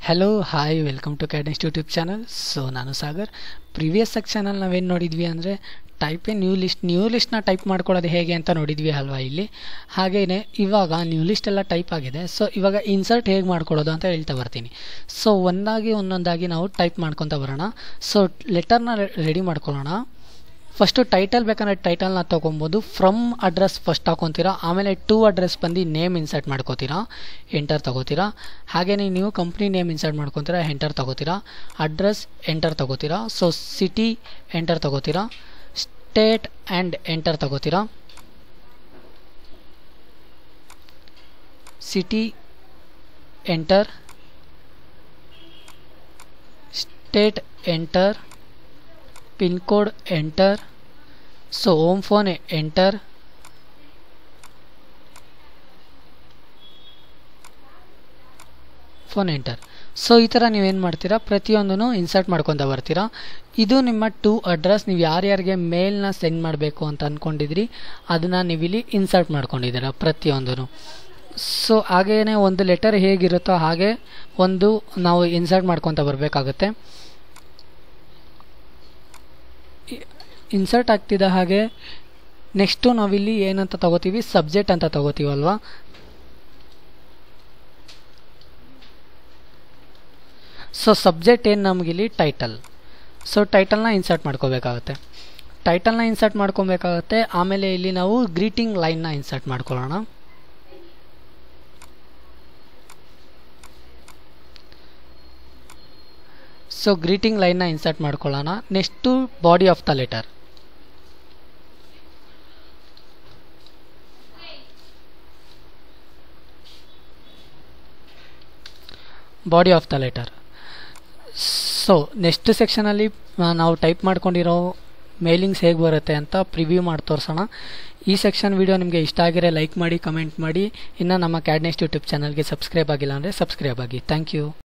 hello hi welcome to CAD YouTube channel so ನಾನು Sagar previous ಸೆಕ್ಷನಲ್ಲಿ ನಾವೇನು ನೋಡಿದ್ವಿ ಅಂದರೆ type a new list new ಲಿಸ್ಟ್ನ ಟೈಪ್ ಮಾಡ್ಕೊಳ್ಳೋದು ಹೇಗೆ ಅಂತ ನೋಡಿದ್ವಿ ಅಲ್ವಾ ಇಲ್ಲಿ ಹಾಗೆಯೇ ಇವಾಗ ನ್ಯೂ ಲಿಸ್ಟ್ ಎಲ್ಲ ಟೈಪ್ ಆಗಿದೆ ಸೊ ಇವಾಗ ಇನ್ಸರ್ಟ್ ಹೇಗೆ ಮಾಡ್ಕೊಳ್ಳೋದು ಅಂತ ಹೇಳ್ತಾ ಬರ್ತೀನಿ ಸೊ ಒಂದಾಗಿ ಒಂದೊಂದಾಗಿ ನಾವು ಟೈಪ್ ಮಾಡ್ಕೊತ ಬರೋಣ ಸೊ ಲೆಟರ್ನ ರೆಡಿ ಮಾಡ್ಕೊಳ್ಳೋಣ ಫಸ್ಟು ಟೈಟಲ್ ಬೇಕಂದ್ರೆ ಟೈಟಲ್ನ ತೊಗೊಬೋದು ಫ್ರಮ್ ಅಡ್ರೆಸ್ ಫಸ್ಟ್ ಹಾಕೊತೀರಾ ಆಮೇಲೆ ಟು ಅಡ್ರೆಸ್ ಬಂದು ನೇಮ್ ಇನ್ಸರ್ಟ್ ಮಾಡ್ಕೋತೀರಾ ಎಂಟರ್ ತಗೋತೀರಾ ಹಾಗೆಯೇ ನೀವು ಕಂಪ್ನಿ ನೇಮ್ ಇನ್ಸರ್ಟ್ ಮಾಡ್ಕೊತೀರಾ ಎಂಟರ್ ತಗೋತೀರಾ ಅಡ್ರೆಸ್ ಎಂಟರ್ ತಗೋತೀರಾ ಸೊ ಸಿಟಿ ಎಂಟರ್ ತಗೋತೀರಾ ಸ್ಟೇಟ್ ಆ್ಯಂಡ್ ಎಂಟರ್ ತಗೋತೀರಾ city enter state enter pin code enter so home phone enter phone enter so ಈ ಥರ ನೀವೇನು ಮಾಡ್ತೀರಾ ಪ್ರತಿಯೊಂದನ್ನು ಇನ್ಸರ್ಟ್ ಮಾಡ್ಕೊತ ಬರ್ತೀರಾ ಇದು ನಿಮ್ಮ ಟು ಅಡ್ರೆಸ್ ನೀವು ಯಾರ್ಯಾರಿಗೆ ಮೇಲ್ನ ಸೆಂಡ್ ಮಾಡಬೇಕು ಅಂತ ಅಂದ್ಕೊಂಡಿದ್ರಿ ಅದನ್ನು ನೀವಿಲ್ಲಿ ಇನ್ಸರ್ಟ್ ಮಾಡ್ಕೊಂಡಿದ್ದೀರಾ ಪ್ರತಿಯೊಂದೂ ಸೊ ಹಾಗೇನೆ ಒಂದು ಲೆಟರ್ ಹೇಗಿರುತ್ತೋ ಹಾಗೆ ಒಂದು ನಾವು ಇನ್ಸರ್ಟ್ ಮಾಡ್ಕೊತ ಬರಬೇಕಾಗುತ್ತೆ ಇನ್ಸರ್ಟ್ ಆಗ್ತಿದ್ದ ಹಾಗೆ ನೆಕ್ಸ್ಟು ನಾವಿಲ್ಲಿ ಏನಂತ ತಗೋತೀವಿ ಸಬ್ಜೆಕ್ಟ್ ಅಂತ ತಗೋತೀವಲ್ವಾ ಸೊ ಸಬ್ಜೆಕ್ಟ್ ಏನು ನಮಗಿಲ್ಲಿ ಟೈಟಲ್ ಸೊ ಟೈಟಲ್ನ ಇನ್ಸರ್ಟ್ ಮಾಡ್ಕೋಬೇಕಾಗತ್ತೆ ಟೈಟಲ್ನ ಇನ್ಸರ್ಟ್ ಮಾಡ್ಕೊಬೇಕಾಗತ್ತೆ ಆಮೇಲೆ ಇಲ್ಲಿ ನಾವು ಗ್ರೀಟಿಂಗ್ ಲೈನ್ನ ಇನ್ಸರ್ಟ್ ಮಾಡ್ಕೊಳ್ಳೋಣ ಸೊ ಗ್ರೀಟಿಂಗ್ ಲೈನ್ನ ಇನ್ಸರ್ಟ್ ಮಾಡ್ಕೊಳ್ಳೋಣ next body of the letter body of the letter so next ಸೆಕ್ಷನಲ್ಲಿ ನಾವು ಟೈಪ್ ಮಾಡ್ಕೊಂಡಿರೋ ಮೇಲಿಂಗ್ಸ್ ಹೇಗೆ ಬರುತ್ತೆ ಅಂತ ಪ್ರಿವ್ಯೂ ಮಾಡಿ ತೋರಿಸೋಣ ಈ ಸೆಕ್ಷನ್ ವಿಡಿಯೋ ನಿಮಗೆ ಇಷ್ಟ ಆಗಿರೋ ಲೈಕ್ ಮಾಡಿ ಕಮೆಂಟ್ ಮಾಡಿ ಇನ್ನು ನಮ್ಮ ಕ್ಯಾಡ್ನೆಸ್ಟ್ ಯೂಟ್ಯೂಬ್ ಚಾನಲ್ಗೆ ಸಬ್ಸ್ಕ್ರೈಬ್ ಆಗಿಲ್ಲ ಅಂದರೆ ಸಬ್ಸ್ಕ್ರೈಬ್ ಆಗಿ ಥ್ಯಾಂಕ್ ಯು